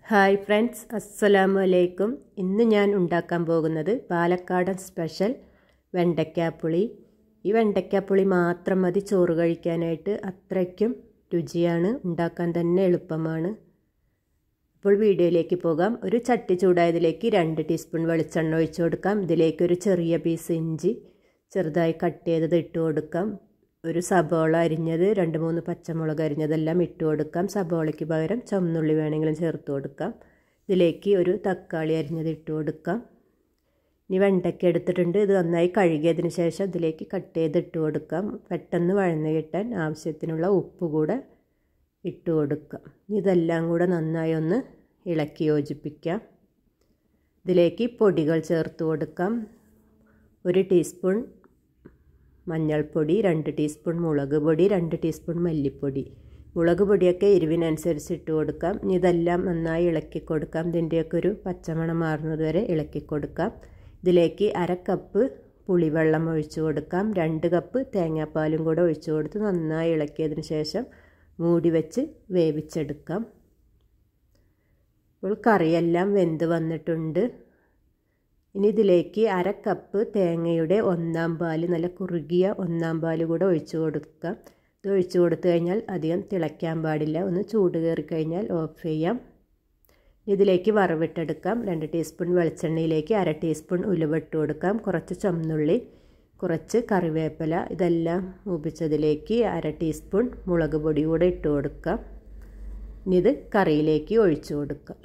hi friends അസ്സലാമു അലൈക്കും ഇന്ന് ഞാൻ ഉണ്ടാക്കാൻ പോകുന്നത് പാലക്കാടൻ സ്പെഷ്യൽ വെണ്ടയ്ക്കാപ്പുളി ഈ വെണ്ടയ്ക്കാപ്പുളി മാത്രം മതി ചോറ് കഴിക്കാനായിട്ട് അത്രയ്ക്കും രുചിയാണ് ഉണ്ടാക്കാൻ തന്നെ എളുപ്പമാണ് അപ്പോൾ വീഡിയോയിലേക്ക് പോകാം ഒരു ചട്ടി ചൂടായതിലേക്ക് രണ്ട് ടീസ്പൂൺ വെളിച്ചെണ്ണ ഒഴിച്ചു കൊടുക്കാം ഇതിലേക്ക് ഒരു ചെറിയ പീസ് ഇഞ്ചി ചെറുതായി കട്ട് ചെയ്തത് ഇട്ട് കൊടുക്കാം ഒരു സബോള അരിഞ്ഞത് രണ്ട് മൂന്ന് പച്ചമുളക് അരിഞ്ഞതെല്ലാം ഇട്ട് കൊടുക്കാം സബോളയ്ക്ക് പകരം ചുമന്നുള്ളി വേണമെങ്കിലും ചേർത്ത് കൊടുക്കാം ഇതിലേക്ക് ഒരു തക്കാളി അരിഞ്ഞത് ഇട്ട് കൊടുക്കാം ഇനി വെണ്ടയ്ക്ക എടുത്തിട്ടുണ്ട് ഇത് നന്നായി കഴുകിയതിന് ശേഷം ഇതിലേക്ക് കട്ട് ചെയ്ത് ഇട്ട് കൊടുക്കാം പെട്ടെന്ന് വഴന്ന് കിട്ടാൻ ആവശ്യത്തിനുള്ള ഉപ്പ് കൂടെ ഇട്ട് കൊടുക്കാം ഇതെല്ലാം കൂടെ നന്നായി ഒന്ന് ഇളക്കി യോജിപ്പിക്കാം ഇതിലേക്ക് പൊടികൾ ചേർത്ത് കൊടുക്കാം ഒരു ടീസ്പൂൺ മഞ്ഞൾപ്പൊടി രണ്ട് ടീസ്പൂൺ മുളക് പൊടി രണ്ട് ടീസ്പൂൺ മല്ലിപ്പൊടി മുളക് പൊടിയൊക്കെ എരിവിനനുസരിച്ച് ഇട്ട് കൊടുക്കാം ഇതെല്ലാം നന്നായി ഇളക്കി കൊടുക്കാം ഇതിൻ്റെയൊക്കെ ഒരു പച്ചമണം മാറുന്നത് വരെ ഇളക്കി കൊടുക്കാം ഇതിലേക്ക് അര കപ്പ് പുളിവെള്ളം ഒഴിച്ചു കൊടുക്കാം രണ്ട് കപ്പ് തേങ്ങാപ്പാലും കൂടെ ഒഴിച്ചു കൊടുത്ത് നന്നായി ഇളക്കിയതിന് ശേഷം മൂടി വെച്ച് വേവിച്ചെടുക്കാം ഇപ്പോൾ കറിയെല്ലാം വെന്ത് വന്നിട്ടുണ്ട് ഇനി ഇതിലേക്ക് അര കപ്പ് തേങ്ങയുടെ ഒന്നാം പാല് നല്ല കുറുകിയ ഒന്നാം പാല് കൂടെ ഒഴിച്ചു കൊടുക്കാം ഇത് ഒഴിച്ചു കൊടുത്തു കഴിഞ്ഞാൽ അധികം തിളയ്ക്കാൻ പാടില്ല ഒന്ന് ചൂട് കയറി കഴിഞ്ഞാൽ ഓഫ് ചെയ്യാം ഇതിലേക്ക് വറവിട്ടെടുക്കാം രണ്ട് ടീസ്പൂൺ വെളിച്ചെണ്ണയിലേക്ക് അര ടീസ്പൂൺ ഉലുവട്ട് കൊടുക്കാം കുറച്ച് ചുമന്നുള്ളി കുറച്ച് കറിവേപ്പില ഇതെല്ലാം മൂപ്പിച്ചതിലേക്ക് അര ടീസ്പൂൺ മുളക് പൊടി കൂടെ ഇട്ട് കൊടുക്കാം ഇനി ഇത് കറിയിലേക്ക് ഒഴിച്ചു കൊടുക്കാം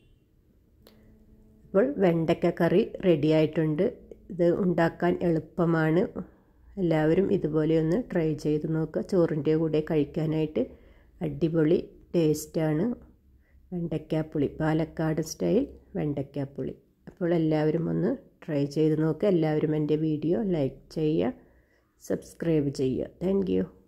ഇപ്പോൾ വെണ്ടയ്ക്ക കറി റെഡി ആയിട്ടുണ്ട് ഇത് ഉണ്ടാക്കാൻ എളുപ്പമാണ് എല്ലാവരും ഇതുപോലെ ഒന്ന് ട്രൈ ചെയ്ത് നോക്കുക ചോറിൻ്റെ കൂടെ കഴിക്കാനായിട്ട് അടിപൊളി ടേസ്റ്റാണ് വെണ്ടയ്ക്കാപ്പുളി പാലക്കാട് സ്റ്റൈൽ വെണ്ടയ്ക്കാപ്പുളി അപ്പോൾ എല്ലാവരും ഒന്ന് ട്രൈ ചെയ്ത് നോക്കുക എല്ലാവരും എൻ്റെ വീഡിയോ ലൈക്ക് ചെയ്യുക സബ്സ്ക്രൈബ് ചെയ്യുക താങ്ക്